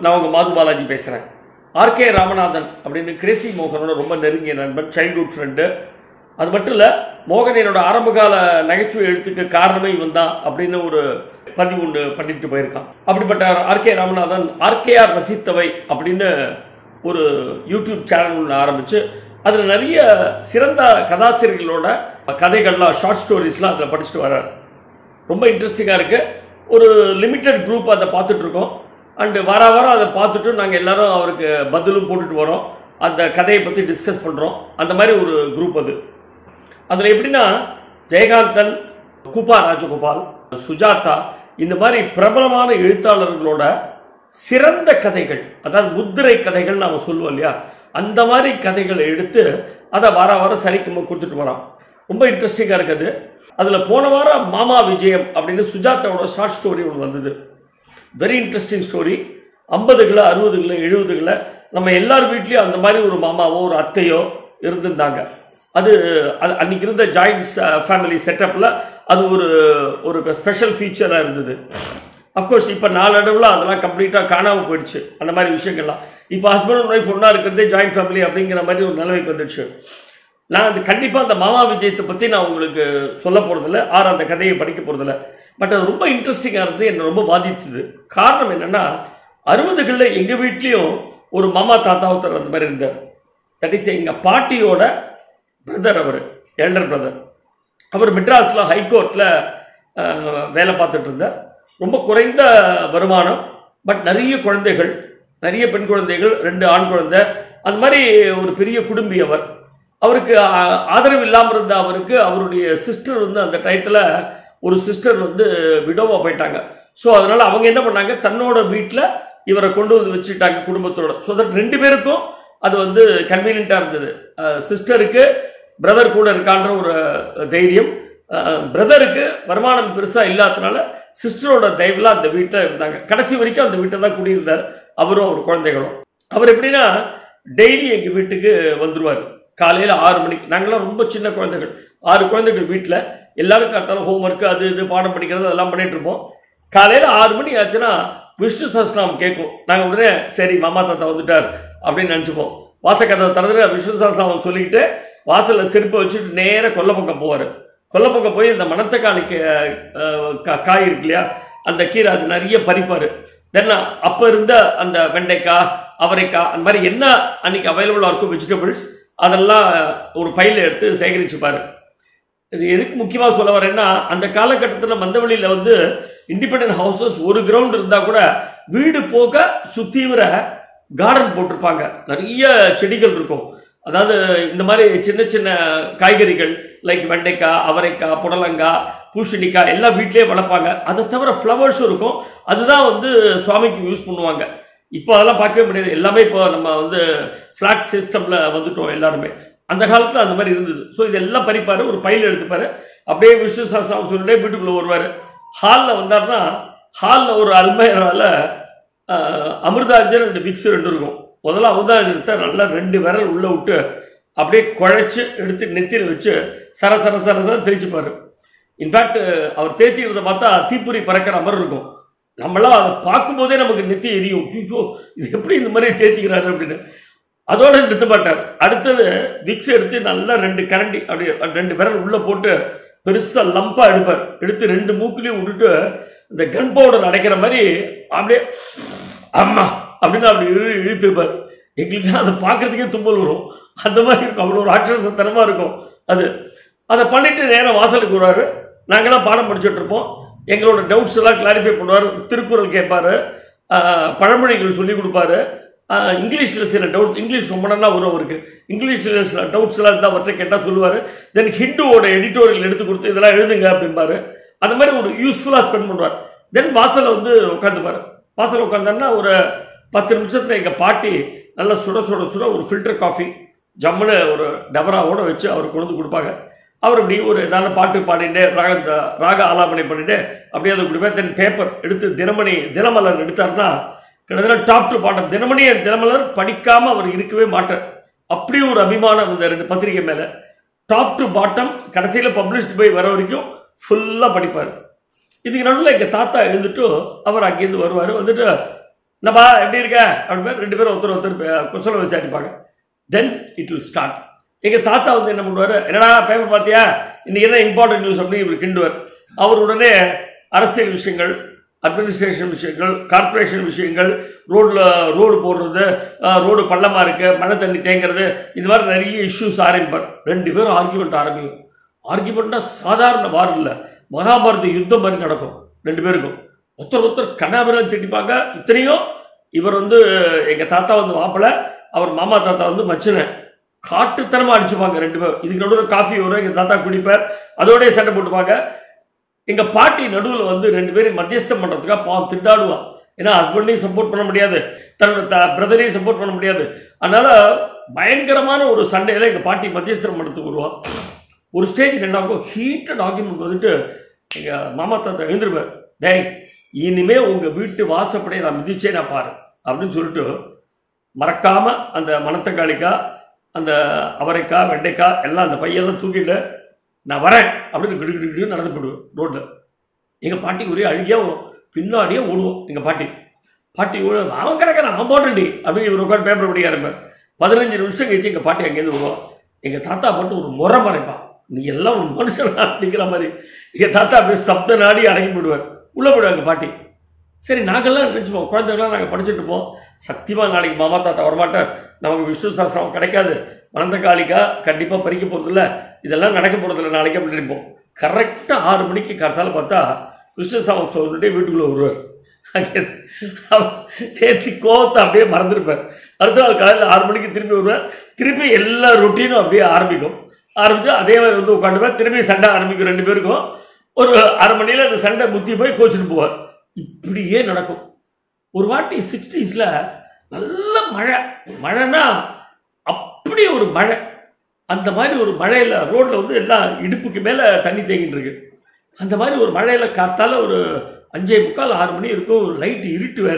நான் உங்கள் மாது பாலாஜி பேசுகிறேன் ஆர்கே ராமநாதன் அப்படின்னு கிரேசி மோகனோட ரொம்ப நெருங்கிய நண்பன் சைல்ட்ஹுட் ஃப்ரெண்டு அது மட்டும் இல்லை மோகன் என்னோட ஆரம்பகால நகைச்சுவை எழுத்துக்கு காரணமே இவன் தான் அப்படின்னு ஒரு பதிவு ஒன்று பண்ணிட்டு போயிருக்கான் அப்படிப்பட்ட ஆர்கே ராமநாதன் ஆர்கேஆர் ரசித்தவை அப்படின்னு ஒரு யூடியூப் சேனல் ஒன்று ஆரம்பித்து அதில் நிறைய சிறந்த கதாசிரியர்களோட கதைகள்லாம் ஷார்ட் ஸ்டோரிஸ்லாம் அதில் படிச்சுட்டு வர்றார் ரொம்ப இன்ட்ரெஸ்டிங்காக இருக்குது ஒரு லிமிட்டட் குரூப் அதை பார்த்துட்டு இருக்கோம் அண்டு வார வாரம் அதை பார்த்துட்டு நாங்கள் எல்லாரும் அவருக்கு பதிலும் போட்டுட்டு வரோம் அந்த கதையை பற்றி டிஸ்கஸ் பண்ணுறோம் அந்த மாதிரி ஒரு குரூப் அது அதில் எப்படின்னா ஜெயகாந்தன் குபா ராஜகோபால் சுஜாதா இந்த மாதிரி பிரபலமான எழுத்தாளர்களோட சிறந்த கதைகள் அதாவது முத்திரை கதைகள் நாம் சொல்லுவோம் இல்லையா அந்த மாதிரி கதைகளை எடுத்து அதை வார வாரம் சனிக்கிழமை கொடுத்துட்டு வரோம் ரொம்ப இன்ட்ரெஸ்டிங்காக இருக்குது அதில் போன வாரம் மாமா விஜயம் அப்படின்னு சுஜாதாவோட ஷார்ட் ஸ்டோரி ஒன்று வந்தது வெரி இன்ட்ரெஸ்டிங் ஸ்டோரி ஐம்பதுகளை அறுபதுகளை எழுபதுகளை நம்ம எல்லார் வீட்லேயும் அந்த மாதிரி ஒரு மாமாவோ ஒரு அத்தையோ இருந்திருந்தாங்க அது அது அன்னைக்கு இருந்த ஜாயின்ஸ் ஃபேமிலி செட்டப்பில் அது ஒரு ஒரு ஸ்பெஷல் ஃபீச்சராக இருந்தது அஃப்கோர்ஸ் இப்போ நாளடைவில் அதெல்லாம் கம்ப்ளீட்டாக காணாமல் போயிடுச்சு அந்த மாதிரி விஷயங்கள்லாம் இப்போ ஹஸ்பண்ட் அண்ட் ஒய்ஃப் ஒன்றா இருக்கிறதே ஜாயின்ட் ஃபேமிலி அப்படிங்கிற மாதிரி ஒரு நிலைமைக்கு வந்துடுச்சு நான் அது கண்டிப்பாக அந்த மாமா விஜயத்தை பற்றி நான் உங்களுக்கு சொல்ல போகிறதில்ல ஆர் அந்த கதையை படிக்க போகிறதில்ல பட் அது ரொம்ப இன்ட்ரெஸ்டிங்காக இருந்து என்னை ரொம்ப பாதித்தது காரணம் என்னென்னா அறுபதுகளில் எங்கள் வீட்லேயும் ஒரு மாமா தாத்தா ஒருத்தர் அந்த மாதிரி இருந்தார் தட் இஸ் எங்கள் பாட்டியோட பிரதர் அவர் எல்டர் பிரதர் அவர் மெட்ராஸில் ஹைகோர்ட்டில் வேலை பார்த்துட்டு இருந்தார் ரொம்ப குறைந்த வருமானம் பட் நிறைய குழந்தைகள் நிறைய பெண் குழந்தைகள் ரெண்டு ஆண் குழந்தை அந்த மாதிரி ஒரு பெரிய குடும்பி அவர் அவருக்கு ஆ- ஆதரவு இல்லாமல் இருந்த அவருக்கு அவருடைய சிஸ்டர் வந்து அந்த டயத்தில் ஒரு சிஸ்டர் வந்து விடோவா போயிட்டாங்க ஸோ அதனால் அவங்க என்ன பண்ணாங்க தன்னோட வீட்டில் இவரை கொண்டு வந்து வச்சுட்டாங்க குடும்பத்தோட ஸோ தட் ரெண்டு பேருக்கும் அது வந்து கன்வீனியண்ட்டாக இருந்தது சிஸ்டருக்கு பிரதர் கூட இருக்கான்ற ஒரு தைரியம் பிரதருக்கு வருமானம் பெருசாக இல்லாததுனால சிஸ்டரோட தயவில் அந்த வீட்டில் இருந்தாங்க கடைசி வரைக்கும் அந்த வீட்டில் தான் குடியிருந்தார் அவரும் அவர் குழந்தைகளும் அவர் எப்படின்னா டெய்லி எங்கள் வீட்டுக்கு வந்துருவார் காலையில் ஆறு மணிக்கு நாங்களாம் ரொம்ப சின்ன குழந்தைகள் ஆறு குழந்தைகள் வீட்டில் எல்லாருக்கும் அடுத்தாலும் ஹோம்ஒர்க்கு அது இது பாடம் படிக்கிறது அதெல்லாம் பண்ணிட்டு இருப்போம் காலையில் ஆறு மணி ஆச்சுன்னா விஷ்ணு சஹஸ்ரநாமம் கேட்கும் நாங்கள் உடனே சரி மாமா தாத்தா வந்துட்டார் அப்படின்னு நினச்சிப்போம் வாசக்கதவை திறந்துட்டு விஷ்ணு சஹஸ்ரநாமம் சொல்லிக்கிட்டு வாசலில் செருப்பை வச்சுட்டு நேராக கொல்லை பக்கம் போவார் கொல்லை பக்கம் போய் இந்த மணத்தக்காளி காய் இருக்கு இல்லையா அந்த கீரை அது நிறைய பறிப்பார் தென் அப்போ இருந்த அந்த வெண்டைக்காய் அவரைக்காய் அந்த மாதிரி என்ன அன்னைக்கு அவைலபிளாக இருக்கும் வெஜிடபிள்ஸ் அதெல்லாம் ஒரு பையில் எடுத்து சேகரிச்சுப்பார் இது எதுக்கு முக்கியமாக சொல்ல வரேன்னா அந்த காலகட்டத்தில் மந்தவெளியில் வந்து இண்டிபெண்டன்ட் ஹவுசஸ் ஒரு கிரவுண்ட் இருந்தால் கூட வீடு போக சுத்தீவிர கார்டன் போட்டிருப்பாங்க நிறைய செடிகள் இருக்கும் அதாவது இந்த மாதிரி சின்ன சின்ன காய்கறிகள் லைக் வெண்டைக்காய் அவரைக்காய் புடலங்காய் பூசணிக்காய் எல்லாம் வீட்டிலேயே வளர்ப்பாங்க அதை தவிர ஃப்ளவர்ஸும் இருக்கும் அதுதான் வந்து சுவாமிக்கு யூஸ் பண்ணுவாங்க இப்போ அதெல்லாம் பார்க்கவே முடியாது எல்லாமே இப்போ நம்ம வந்து ஃப்ளாட் சிஸ்டமில் வந்துட்டோம் எல்லாருமே அந்த காலத்தில் அந்த மாதிரி இருந்தது ஸோ இதெல்லாம் பறிப்பார் ஒரு பையில் எடுத்துப்பார் அப்படியே விஷ்ணு சாஸ்திரம் சொல்லிட்டே வீட்டுக்குள்ளே வருவார் ஹாலில் வந்தார்னா ஹாலில் ஒரு அல்மையரால் அமிர்தாஞ்சன் ரெண்டு மிக்ஸ் ரெண்டு இருக்கும் முதல்ல அமிர்தாஞ்சன் எடுத்தா நல்லா ரெண்டு விரல் உள்ளே விட்டு அப்படியே குழைச்சி எடுத்து நெத்தியில் வச்சு சர சர சர சர தேய்ச்சிப்பார் இன்ஃபேக்ட் அவர் தேய்ச்சிக்கிறத பார்த்தா தீப்பொறி பறக்கிற மாதிரி இருக்கும் நம்மளாம் அதை பார்க்கும்போதே நமக்கு நெத்தி எரியும் ஐயோ இது எப்படி இந்த மாதிரி தேய்ச்சிக்கிறாரு அப்படின்னு அதோட நிறுத்த மாட்டார் அடுத்தது விக்ஸ் எடுத்து நல்லா ரெண்டு கரண்டி அப்படியே ரெண்டு விரல் உள்ளே போட்டு பெருசாக லம்பாக எடுப்பார் எடுத்து ரெண்டு மூக்குலையும் விட்டுட்டு இந்த கன் பவுடர் அடைக்கிற மாதிரி அப்படியே அம்மா அப்படின்னு அப்படி இழு இழுத்துப்பார் எங்களுக்கு அதை பார்க்கறதுக்கே தும்பல் வரும் அந்த மாதிரி இருக்கும் அவ்வளோ ராட்சசத்தனமாக இருக்கும் அது அதை பண்ணிட்டு நேராக வாசலுக்கு வருவார் நாங்களாம் பாடம் படிச்சுட்டு இருப்போம் எங்களோட டவுட்ஸ் எல்லாம் கிளாரிஃபை பண்ணுவார் திருக்குறள் கேட்பாரு ஆஹ், பழமொழிகள் சொல்லி கொடுப்பாரு ஆஹ், இங்கிலீஷில் சில டவுட்ஸ் இங்கிலீஷ் ரொம்ப நல்லா வரும் அவருக்கு இங்கிலீஷில் சில டவுட்ஸ் எல்லாம் இருந்தால் அவர்கிட்ட கேட்டால் சொல்லுவார் தென் ஹிந்துவோட எடிட்டோரியல் எடுத்து கொடுத்து இதெல்லாம் எழுதுங்க அப்படிம்பாரு அந்த மாதிரி ஒரு யூஸ்ஃபுல்லாக ஸ்பெண்ட் பண்ணுவார் தென் வாசலில் வந்து உட்காந்துப்பார் வாசலில் உட்காந்தாருன்னா ஒரு பத்து நிமிஷத்தில் எங்கள் பாட்டி நல்லா சுட சுட சுட ஒரு ஃபில்டர் காஃபி ஜம்முன்னு ஒரு டபராவோட வச்சு அவருக்கு கொண்டு வந்து கொடுப்பாங்க அவர் இப்படி ஒரு ஏதாவது பாட்டு பாடிட்டு ராக ராக ஆலாபனை பண்ணிட்டு அப்படியே அதை கொடுப்பேன் தென் பேப்பர் எடுத்து தினமணி தினமலர் எடுத்தாருன்னா கிட்டத்தட்ட top to bottom Dinamani and Dinamalar படிக்காம அவர் இருக்கவே மாட்டார் அப்படி ஒரு அபிமானம் இந்த ரெண்டு பத்திரிகை மேல டாப் டு பாட்டம் கடைசியில் பப்ளிஷ்டு போய் வர வரைக்கும் ஃபுல்லாக படிப்பார் இதுக்கு நடுவில் எங்கள் தாத்தா எழுந்துட்டு அவர் அங்கேருந்து வருவார் வந்துட்டு என்னப்பா எப்படி இருக்க அப்படின்னு ரெண்டு பேரும் ஒருத்தர் ஒருத்தர் பே- குசலம் விசாரிப்பாங்க தென் இட் வில் ஸ்டார்ட் எங்க தாத்தா வந்து என்ன பண்ணுவாரு என்னடா பேப்பர் பார்த்தியா இன்னைக்கு என்ன இம்பார்ட்டன்ட் நியூஸ் அப்படின்னு இவர் கிண்டுவார் அவர் உடனே அரசியல் விஷயங்கள் அட்மினிஸ்ட்ரேஷன் விஷயங்கள் கார்ப்பரேஷன் விஷயங்கள் ரோட்ல ரோடு போடுறது ரோடு பள்ளமா இருக்கு மழை தண்ணி தேங்குறது இது மாதிரி நிறைய இஷ்யூஸ் ஆரம்பிப்பார் ரெண்டு பேரும் ஆர்கியூமெண்ட் ஆரம்பிக்கும் ஆர்கியூமெண்ட்னா சாதாரண வார் இல்லை மகாபாரத யுத்தம் மாதிரி நடக்கும் ரெண்டு பேருக்கும் ஒருத்தர் ஒருத்தர் கண்ணாபிரம் திட்டிப்பாங்க இத்தனையும் இவர் வந்து எங்க தாத்தா வந்து மாப்பிள்ளை அவர் மாமா தாத்தா வந்து மச்சினன் காட்டுத்தனமா அடிச்சுப்பாங்க ரெண்டு பேரும் இதுக்கு நடுவில் காஃபி வரும் எங்க தாத்தா குடிப்பார் அதோடய சண்டை போட்டுப்பாங்க எங்க பாட்டி நடுவில் வந்து ரெண்டு பேரும் மத்தியஸ்தம் பண்றதுக்காக பாவம் திண்டாடுவான் ஏன்னா ஹஸ்பண்டையும் சப்போர்ட் பண்ண முடியாது தன்னோட த பிரதரையும் சப்போர்ட் பண்ண முடியாது அதனால பயங்கரமான ஒரு சண்டையில எங்க பாட்டி மத்தியஸ்தம் பண்ணுறதுக்கு வருவான் ஒரு ஸ்டேஜ் ரெண்டாகும் ஹீட்டட் ஆர்குமெண்ட் வந்துட்டு எங்க மாமா தாத்தா எழுந்திருப்பார் டேய் இனிமே உங்க வீட்டு வாசப்படியை நான் மிதிச்சே நான் பாரு அப்படின்னு சொல்லிட்டு மறக்காம அந்த மணத்தக்காளிக்காய் அந்த அவரைக்காய் வெண்டைக்காய் எல்லாம் அந்த பையெல்லாம் தூக்கிட்டு நான் வரேன் அப்படின்னு கிடு கிடு கிடு நடந்து போடுவேன் ரோட்டில் எங்கள் பாட்டி ஒரே அழுகியா வரும் பின்னாடியே ஓடுவோம் எங்கள் பாட்டி பாட்டி ஓட அவன் கிடக்கிறான் அவன் போட்டண்டி அப்படின்னு இவர் உட்காந்து பேப்பர் படிக்க ஆரம்பிப்பார் பதினஞ்சு நிமிஷம் கழிச்சு எங்கள் பாட்டி அங்கேருந்து வருவோம் எங்கள் தாத்தா மட்டும் ஒரு முறை மறைப்பான் நீ எல்லாம் ஒரு மனுஷனா அப்படிங்கிற மாதிரி எங்கள் தாத்தா அப்படியே சப்த நாடி அடங்கி போடுவார் உள்ளே போயிடுவாங்க பாட்டி சரி நாங்கள்லாம் நினச்சிப்போம் குழந்தைகள்லாம் நாங்கள் படிச்சுட்டு இருப்போம் சத்தியமாக நாளைக்கு மாமா தாத்தா வரமாட்டார் நமக்கு விஷ்ணு சாஸ்திரம் கிடைக்காது மணந்த காளிக்கா கண்டிப்பாக பறிக்க போகிறதில்ல இதெல்லாம் நடக்க போகிறதில்ல நாளைக்கு அப்படி நினைப்போம் கரெக்டாக ஆறு மணிக்கு கரெக்டாக பார்த்தா விஷ்ணு சாஸ்திரம் சொல்லிட்டே வீட்டுக்குள்ளே வருவார் அங்கே நேற்று கோவத்தை அப்படியே மறந்துருப்பார் அடுத்த நாள் காலையில் ஆறு மணிக்கு திரும்பி வருவார் திருப்பி எல்லா ரொட்டீனும் அப்படியே ஆரம்பிக்கும் ஆரம்பித்து அதே மாதிரி வந்து உட்காந்துப்பார் திரும்பி சண்டை ஆரம்பிக்கும் ரெண்டு பேருக்கும் ஒரு அரை மணியில் அந்த சண்டை முத்தி போய் கோச்சிட்டு போவார் இப்படியே நடக்கும் ஒரு வாட்டி சிக்ஸ்டீஸில் நல்ல மழை மழைனா அப்படி ஒரு மழை அந்த மாதிரி ஒரு மழையில் ரோட்டில் வந்து எல்லாம் இடுப்புக்கு மேலே தண்ணி தேங்கிட்டு இருக்கு அந்த மாதிரி ஒரு மழையில் காத்தால ஒரு அஞ்சே முக்கால் ஆறு மணி இருக்கும் ஒரு லைட் இருட்டு வேற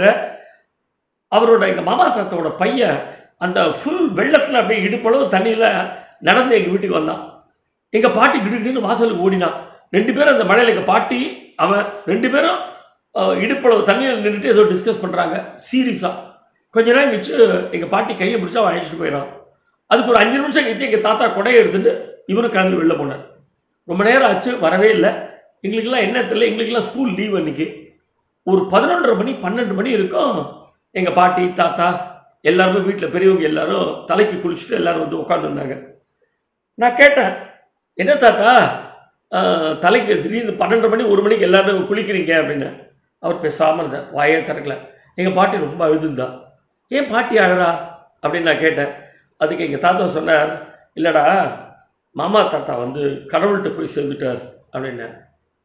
அவரோட எங்கள் மாமா தாத்தாவோட பையன் அந்த ஃபுல் வெள்ளத்தில் அப்படியே இடுப்பளவு தண்ணியில் நடந்து எங்கள் வீட்டுக்கு வந்தான் எங்கள் பாட்டி கிடுகிடுன்னு வாசலுக்கு ஓடினான் ரெண்டு பேரும் அந்த மழையில் எங்கள் பாட்டி அவன் ரெண்டு பேரும் அஹ், இடுப்பளவு தண்ணியில் நின்றுட்டு ஏதோ டிஸ்கஸ் பண்ணுறாங்க சீரியஸாக கொஞ்ச நேரம் கழிச்சு எங்கள் பாட்டி கையை பிடிச்சி அவன் அழைச்சிட்டு போயிடான் அதுக்கு ஒரு அஞ்சு நிமிஷம் கழிச்சு எங்கள் தாத்தா கொடையை எடுத்துட்டு இவரும் கிளம்பி வெளில போனார் ரொம்ப நேரம் ஆச்சு வரவே இல்லை எங்களுக்கெல்லாம் என்ன தெரியல எங்களுக்கெல்லாம் ஸ்கூல் லீவ் அன்னைக்கு ஒரு பதினொன்றரை மணி பன்னெண்டு மணி இருக்கும் எங்கள் பாட்டி தாத்தா எல்லாருமே வீட்டில் பெரியவங்க எல்லாரும் தலைக்கு குளிச்சுட்டு எல்லாரும் வந்து உட்காந்துருந்தாங்க நான் கேட்டேன் என்ன தாத்தா ஆஹ், தலைக்கு திடீர்னு பன்னெண்டு மணி ஒரு மணிக்கு எல்லாரும் குளிக்கிறீங்க அப்படின்னு அவர் பேசாமல் இருந்தார் வாயே திறக்கல எங்கள் பாட்டி ரொம்ப அழுதுந்தா ஏன் பாட்டி அழறா அப்படின்னு நான் கேட்டேன் அதுக்கு எங்கள் தாத்தா சொன்னார் இல்லைடா மாமா தாத்தா வந்து கடவுள்கிட்ட போய் சேர்ந்துட்டார் அப்படின்னேன்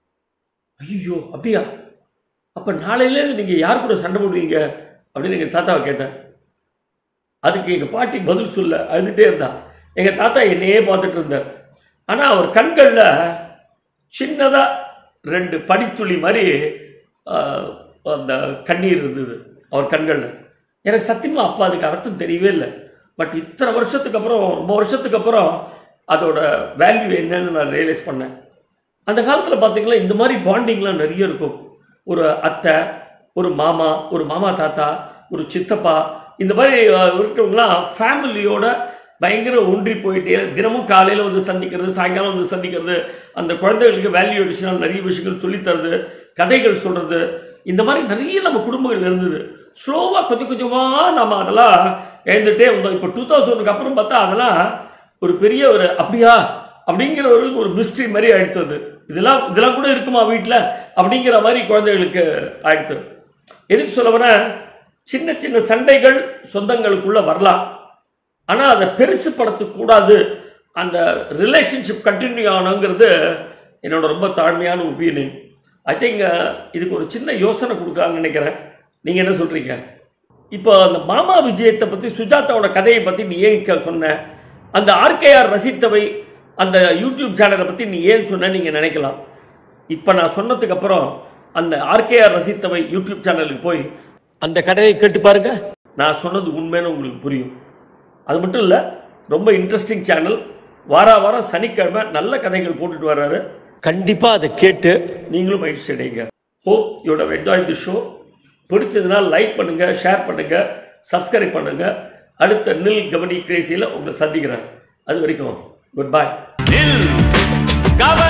ஐயோ அப்படியா அப்போ நாளையிலேருந்து நீங்கள் யார் கூட சண்டை போடுவீங்க அப்படின்னு எங்கள் தாத்தாவை கேட்டேன் அதுக்கு எங்கள் பாட்டி பதில் சொல்ல அழுதுகிட்டே இருந்தா எங்கள் தாத்தா என்னையே பார்த்துட்டு இருந்தார் ஆனால் அவர் கண்களில் சின்னதாக ரெண்டு பனித்துளி மாதிரி ஆஹ், அந்த கண்ணீர் இருந்தது அவர் கண்களில் எனக்கு சத்தியமாக அப்பா அதுக்கு அர்த்தம் தெரியவே இல்லை பட் இத்தனை வருஷத்துக்கு அப்புறம் ரொம்ப வருஷத்துக்கு அப்புறம் அதோட வேல்யூ என்னன்னு நான் ரியலைஸ் பண்ணேன் அந்த காலத்தில் பார்த்தீங்களா இந்த மாதிரி பாண்டிங்லாம் நிறைய இருக்கும் ஒரு அத்தை ஒரு மாமா ஒரு மாமா தாத்தா ஒரு சித்தப்பா இந்த மாதிரி அஹ், இருக்கிறவங்களாம் ஃபேமிலியோட பயங்கர ஒன்றி போயிட்டு தினமும் காலையில் வந்து சந்திக்கிறது சாயங்காலம் வந்து சந்திக்கிறது அந்த குழந்தைகளுக்கு வேல்யூ அடிஷனல் நிறைய விஷயங்கள் சொல்லித்தரது கதைகள் சொல்கிறது இந்த மாதிரி நிறைய நம்ம குடும்பங்கள் இருந்தது ஸ்லோவாக கொஞ்சம் கொஞ்சமாக நம்ம அதெல்லாம் எழுந்துட்டே வந்தோம் இப்போ டூ தௌசண்ட்க்கு அப்புறம் பார்த்தா அதெல்லாம் ஒரு பெரிய ஒரு அப்படியா அப்படிங்கிற ஒரு ஒரு மிஸ்ட்ரி மாதிரி ஆயிடுத்தது இதெல்லாம் இதெல்லாம் கூட இருக்குமா வீட்டில் அப்படிங்கிற மாதிரி குழந்தைகளுக்கு ஆயிடுத்து எதுக்கு சொல்ல வரேன் சின்ன சின்ன சண்டைகள் சொந்தங்களுக்குள்ள வரலாம் ஆனால் அதை பெருசுப்படுத்தக்கூடாது அந்த ரிலேஷன்ஷிப் கண்டினியூ ஆகணுங்கிறது என்னோட ரொம்ப தாழ்மையான ஒப்பீனியன் ஐ திங்க் இதுக்கு ஒரு சின்ன யோசனை கொடுக்கலாம்னு நினைக்கிறேன் நீங்கள் என்ன சொல்கிறீங்க இப்போ அந்த மாமா விஜயத்தை பற்றி சுஜாதாவோட கதையை பற்றி நீ ஏன் க- சொன்ன அந்த ஆர்கேஆர் ரசித்தவை அந்த யூடியூப் சேனலை பற்றி நீ ஏன் சொன்ன நீங்கள் நினைக்கலாம் இப்போ நான் சொன்னதுக்கு அப்புறம் அந்த ஆர்கேஆர் ரசித்தவை யூடியூப் சேனலுக்கு போய் அந்த கதையை கேட்டு பாருங்க நான் சொன்னது உண்மைன்னு உங்களுக்கு புரியும் அது மட்டும் இல்லை ரொம்ப இன்ட்ரெஸ்டிங் சேனல் வார வாரம் சனிக்கிழமை நல்ல கதைகள் போட்டுட்டு வர்றாரு கண்டிப்பாக அதை கேட்டு நீங்களும் மகிழ்ச்சி அடைங்க hope you'd have enjoy the show பிடிச்சதுன்னா லைக் பண்ணுங்கள் ஷேர் பண்ணுங்கள் சப்ஸ்கிரைப் பண்ணுங்கள் அடுத்த நில் கவனி கிரேசியில் உங்களை சந்திக்கிறேன் அது வரைக்கும் குட் பை நில் கவனி